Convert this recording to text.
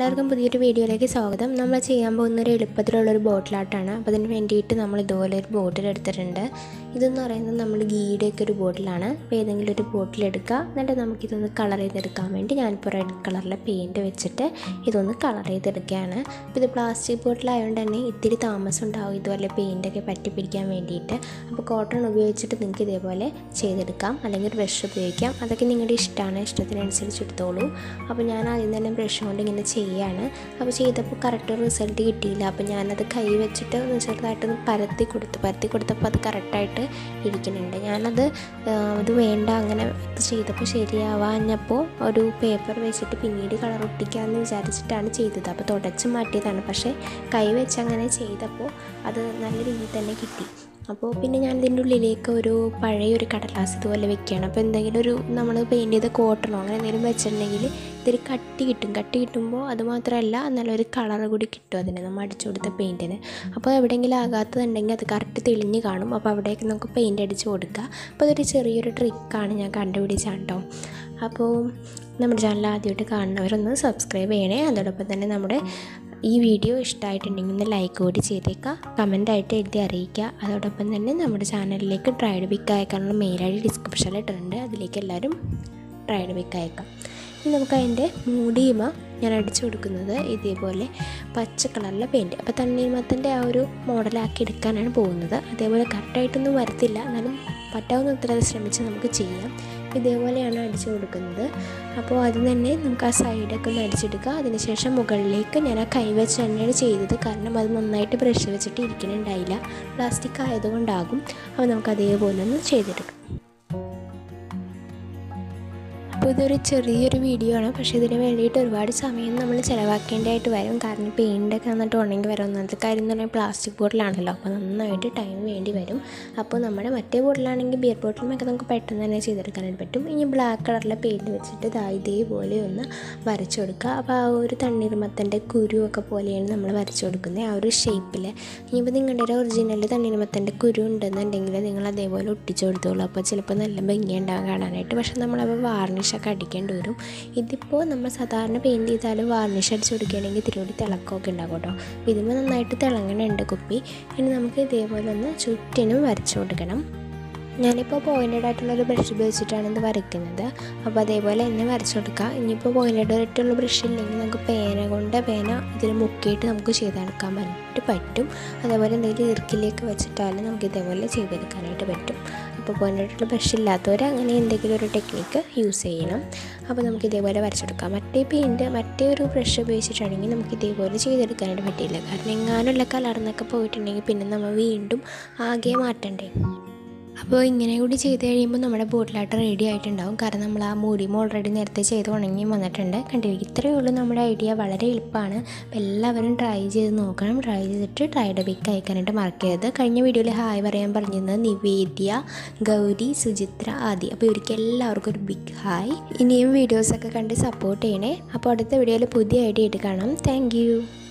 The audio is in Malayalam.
എല്ലാവർക്കും പുതിയൊരു വീഡിയോയിലേക്ക് സ്വാഗതം നമ്മൾ ചെയ്യാൻ പോകുന്ന ഒരു എളുപ്പത്തിലുള്ളൊരു ബോട്ടിലാട്ടാണ് അപ്പോൾ അതിന് വേണ്ടിയിട്ട് നമ്മൾ ഇതുപോലെ ഒരു ബോട്ടിൽ എടുത്തിട്ടുണ്ട് ഇതെന്ന് പറയുന്നത് നമ്മൾ ഗീയുടെയൊക്കെ ഒരു ബോട്ടിലാണ് അപ്പോൾ ഏതെങ്കിലും ഒരു ബോട്ടിൽ എടുക്കുക എന്നിട്ട് നമുക്കിതൊന്ന് കളർ ചെയ്തെടുക്കാൻ വേണ്ടി ഞാനിപ്പോൾ റെഡ് കളറിലെ പെയിൻറ്റ് വെച്ചിട്ട് ഇതൊന്ന് കളർ ചെയ്തെടുക്കുകയാണ് അപ്പോൾ ഇത് പ്ലാസ്റ്റിക് ബോട്ടിലായതുകൊണ്ട് തന്നെ ഇത്തിരി താമസം ഉണ്ടാവും ഇതുപോലെ പെയിൻറ്റൊക്കെ പറ്റി പിടിക്കാൻ വേണ്ടിയിട്ട് അപ്പോൾ കോട്ടൺ ഉപയോഗിച്ചിട്ട് നിങ്ങൾക്ക് ഇതേപോലെ ചെയ്തെടുക്കാം അല്ലെങ്കിൽ ബ്രഷ് ഉപയോഗിക്കാം അതൊക്കെ നിങ്ങളുടെ ഇഷ്ടമാണ് ഇഷ്ടത്തിനനുസരിച്ച് എടുത്തോളൂ അപ്പോൾ ഞാൻ ആദ്യം തന്നെ ബ്രഷ് കൊണ്ട് ഇങ്ങനെ ചെയ്യാണ് അപ്പോൾ ചെയ്തപ്പോൾ കറക്റ്റ് റിസൾട്ട് കിട്ടിയില്ല അപ്പോൾ ഞാനത് കൈ വെച്ചിട്ട് ഒന്ന് ചെറുതായിട്ടൊന്ന് പരത്തി കൊടുത്തു പരത്തി കൊടുത്തപ്പോൾ അത് കറക്റ്റായിട്ട് ഇരിക്കുന്നുണ്ട് ഞാനത് അത് വേണ്ട അങ്ങനെ ചെയ്തപ്പോൾ ശരിയാവാഞ്ഞപ്പോൾ ഒരു പേപ്പർ വെച്ചിട്ട് പിന്നീട് കളർ ഒട്ടിക്കാമെന്ന് വിചാരിച്ചിട്ടാണ് ചെയ്തത് അപ്പോൾ തുടച്ച് മാറ്റിയതാണ് പക്ഷേ കൈ വെച്ച് അങ്ങനെ ചെയ്തപ്പോൾ അത് നല്ല രീതിയിൽ തന്നെ കിട്ടി അപ്പോൾ പിന്നെ ഞാൻ ഇതിൻ്റെ ഉള്ളിലേക്ക് ഒരു പഴയ ഒരു കടലാസ് ഇതുപോലെ വെക്കുകയാണ് അപ്പോൾ എന്തെങ്കിലും ഒരു നമ്മൾ പെയിൻറ്റ് ചെയ്ത കോട്ടണോ അങ്ങനെ എന്തെങ്കിലും വെച്ചിട്ടുണ്ടെങ്കിൽ ഇത്തിരി കട്ടി കിട്ടും കട്ടി കിട്ടുമ്പോൾ അത് മാത്രമല്ല നല്ലൊരു കളർ കൂടി കിട്ടും അതിന് നമ്മൾ അടിച്ചു കൊടുത്ത പെയിൻറ്റിന് അപ്പോൾ എവിടെയെങ്കിലും ആകാത്തതുണ്ടെങ്കിൽ അത് കറക്റ്റ് തെളിഞ്ഞ് കാണും അപ്പോൾ അവിടേക്ക് നമുക്ക് പെയിൻറ്റ് അടിച്ച് കൊടുക്കുക അപ്പോൾ അതൊരു ചെറിയൊരു ട്രിക്കാണ് ഞാൻ കണ്ടുപിടിച്ചാണ് കേട്ടോ അപ്പോൾ നമ്മുടെ ചാനൽ ആദ്യമായിട്ട് കാണുന്നവരൊന്ന് സബ്സ്ക്രൈബ് ചെയ്യണേ അതോടൊപ്പം തന്നെ നമ്മുടെ ഈ വീഡിയോ ഇഷ്ടമായിട്ടുണ്ടെങ്കിൽ ഒന്ന് ലൈക്ക് കൂടി ചെയ്തേക്കുക കമൻ്റായിട്ട് എഴുതി അറിയിക്കുക അതോടൊപ്പം തന്നെ നമ്മുടെ ചാനലിലേക്ക് ട്രൈഡ് പിക്ക് അയക്കാനുള്ള മെയിൽ ഐ ഡി ഡിസ്ക്രിപ്ഷനിൽ ഇട്ടിട്ടുണ്ട് അതിലേക്ക് എല്ലാവരും ട്രൈഡ് പിക്ക് അയക്കാം ഇനി നമുക്ക് അതിൻ്റെ മൂടിയുമ ഞാൻ അടിച്ചു കൊടുക്കുന്നത് ഇതേപോലെ പച്ച കളറിലെ പെയിൻറ്റ് അപ്പോൾ തണ്ണീർമത്തൻ്റെ ആ ഒരു മോഡലാക്കി എടുക്കാനാണ് പോകുന്നത് അതേപോലെ കറക്റ്റായിട്ടൊന്നും വരത്തില്ല എന്നാലും പറ്റാവുന്ന അത്ര അത് ശ്രമിച്ച് നമുക്ക് ചെയ്യാം ഇതേപോലെയാണ് അടിച്ചു കൊടുക്കുന്നത് അപ്പോൾ ആദ്യം തന്നെ നമുക്ക് ആ സൈഡൊക്കെ ഒന്ന് അടിച്ചെടുക്കുക അതിനുശേഷം മുകളിലേക്ക് ഞാൻ ആ കൈ വെച്ച് തന്നെയാണ് ചെയ്തത് കാരണം അത് നന്നായിട്ട് ബ്രഷ് വെച്ചിട്ട് ഇരിക്കുന്നുണ്ടായില്ല പ്ലാസ്റ്റിക് ആയതുകൊണ്ടാകും അപ്പോൾ നമുക്ക് അതേപോലെ ഒന്ന് ചെയ്തെടുക്കാം അപ്പോൾ ഇതൊരു ചെറിയൊരു വീഡിയോ ആണ് പക്ഷേ ഇതിന് വേണ്ടിയിട്ട് ഒരുപാട് സമയം നമ്മൾ ചിലവാക്കേണ്ടതായിട്ട് വരും കാരണം പെയിൻ്റൊക്കെ നന്നിട്ട് ഉണങ്ങി വരും ഒന്നാമത്തെ കാര്യം എന്ന് പറഞ്ഞാൽ പ്ലാസ്റ്റിക് ബോട്ടിലാണല്ലോ അപ്പോൾ നന്നായിട്ട് ടൈം വേണ്ടി വരും അപ്പോൾ നമ്മുടെ മറ്റേ ബോട്ടിലാണെങ്കിൽ ബിയർ ബോട്ടിലുമൊക്കെ നമുക്ക് പെട്ടെന്ന് തന്നെ ചെയ്തെടുക്കാനായിട്ട് പറ്റും ഇനി ബ്ലാക്ക് കളറിലെ പെയിൻറ്റ് വെച്ചിട്ട് ഇതാ ഇതേപോലെ ഒന്ന് വരച്ചു കൊടുക്കുക അപ്പോൾ ആ ഒരു തണ്ണീർമത്തൻ്റെ കുരുവൊക്കെ പോലെയാണ് നമ്മൾ വരച്ചു കൊടുക്കുന്നത് ആ ഒരു ഷേപ്പിൽ ഇനിയിപ്പോൾ നിങ്ങളുടെ ഒരു ഒറിജിനൽ തണ്ണീർമത്തൻ്റെ കുരു ഉണ്ടെന്നുണ്ടെങ്കിൽ നിങ്ങൾ അതേപോലെ ഒട്ടിച്ചു കൊടുത്തോളൂ അപ്പോൾ ചിലപ്പോൾ നല്ല ഭംഗിയുണ്ടാവും കാണാനായിട്ട് പക്ഷേ നമ്മളപ്പോൾ വാർണിഷ് ഒക്കെ അടിക്കേണ്ടി വരും ഇതിപ്പോൾ നമ്മൾ സാധാരണ പെയിൻറ്റ് ചെയ്താലും വാർണിഷ് അടിച്ച് കൊടുക്കുകയാണെങ്കിൽ ഇത്തിരി തിളക്കമൊക്കെ ഉണ്ടാകും കേട്ടോ ഇതിപ്പോൾ നന്നായിട്ട് തിളങ്ങണുണ്ട് കുപ്പി ഇനി നമുക്ക് ഇതേപോലെ ഒന്ന് ചുറ്റിനും വരച്ചു കൊടുക്കണം ഞാനിപ്പോൾ പോയിൻറ്റഡ് ആയിട്ടുള്ളൊരു ബ്രഷ് ഉപയോഗിച്ചിട്ടാണ് ഇത് വരയ്ക്കുന്നത് അപ്പോൾ അതേപോലെ തന്നെ വരച്ചു കൊടുക്കുക ഇനിയിപ്പോൾ പോയിൻറ്റഡ് ആയിട്ടുള്ള ബ്രഷ് ഇല്ലെങ്കിൽ നമുക്ക് പേന കൊണ്ട് പേന ഇതിൽ മുക്കിയിട്ട് നമുക്ക് ചെയ്തെടുക്കാൻ വേണ്ടിയിട്ട് പറ്റും അതേപോലെ എന്തെങ്കിലും ഇറുക്കിലേക്ക് വെച്ചിട്ടാലും നമുക്ക് ഇതേപോലെ ചെയ്തെടുക്കാനായിട്ട് പറ്റും അപ്പോൾ പോയിൻറ്റഡ് ആയിട്ടുള്ള ബ്രഷ് ഇല്ലാത്തവർ അങ്ങനെ എന്തെങ്കിലും ഒരു ടെക്നിക്ക് യൂസ് ചെയ്യണം അപ്പോൾ നമുക്ക് ഇതേപോലെ വരച്ചെടുക്കാം മറ്റേ പെയിൻറ്റ് മറ്റേ ഒരു ബ്രഷ് ഉപയോഗിച്ചിട്ടാണെങ്കിൽ നമുക്ക് ഇതേപോലെ ചെയ്തെടുക്കാനായിട്ട് പറ്റില്ല കാരണം എങ്ങാനുള്ള കളർന്നൊക്കെ പോയിട്ടുണ്ടെങ്കിൽ പിന്നെ നമ്മൾ വീണ്ടും ആകെ മാറ്റണ്ടേ അപ്പോൾ ഇങ്ങനെ കൂടി ചെയ്ത് കഴിയുമ്പോൾ നമ്മുടെ ബോട്ടിലായിട്ട് റെഡി ആയിട്ടുണ്ടാവും കാരണം നമ്മൾ ആ മൂടിയും ഓൾറെഡി നേരത്തെ ചെയ്ത് ഉണങ്ങി വന്നിട്ടുണ്ട് കണ്ടിരിക്കും ഇത്രയേ ഉള്ളൂ നമ്മുടെ ഐഡിയ വളരെ എളുപ്പമാണ് അപ്പോൾ എല്ലാവരും ട്രൈ ചെയ്ത് നോക്കണം ട്രൈ ചെയ്തിട്ട് ട്രൈഡ് പിക്ക് അയക്കാനായിട്ട് മറക്കരുത് കഴിഞ്ഞ വീഡിയോയിൽ ഹായ് പറയാൻ പറഞ്ഞിരുന്നത് നിവേദ്യ ഗൗരി സുചിത്ര ആദി അപ്പോൾ ഇവർക്ക് എല്ലാവർക്കും ഒരു ബിഗ് ഹായ് ഇനിയും വീഡിയോസൊക്കെ കണ്ട് സപ്പോർട്ട് ചെയ്യണേ അപ്പോൾ അടുത്ത വീഡിയോയിൽ പുതിയ ഐഡിയ ആയിട്ട് കാണാം താങ്ക്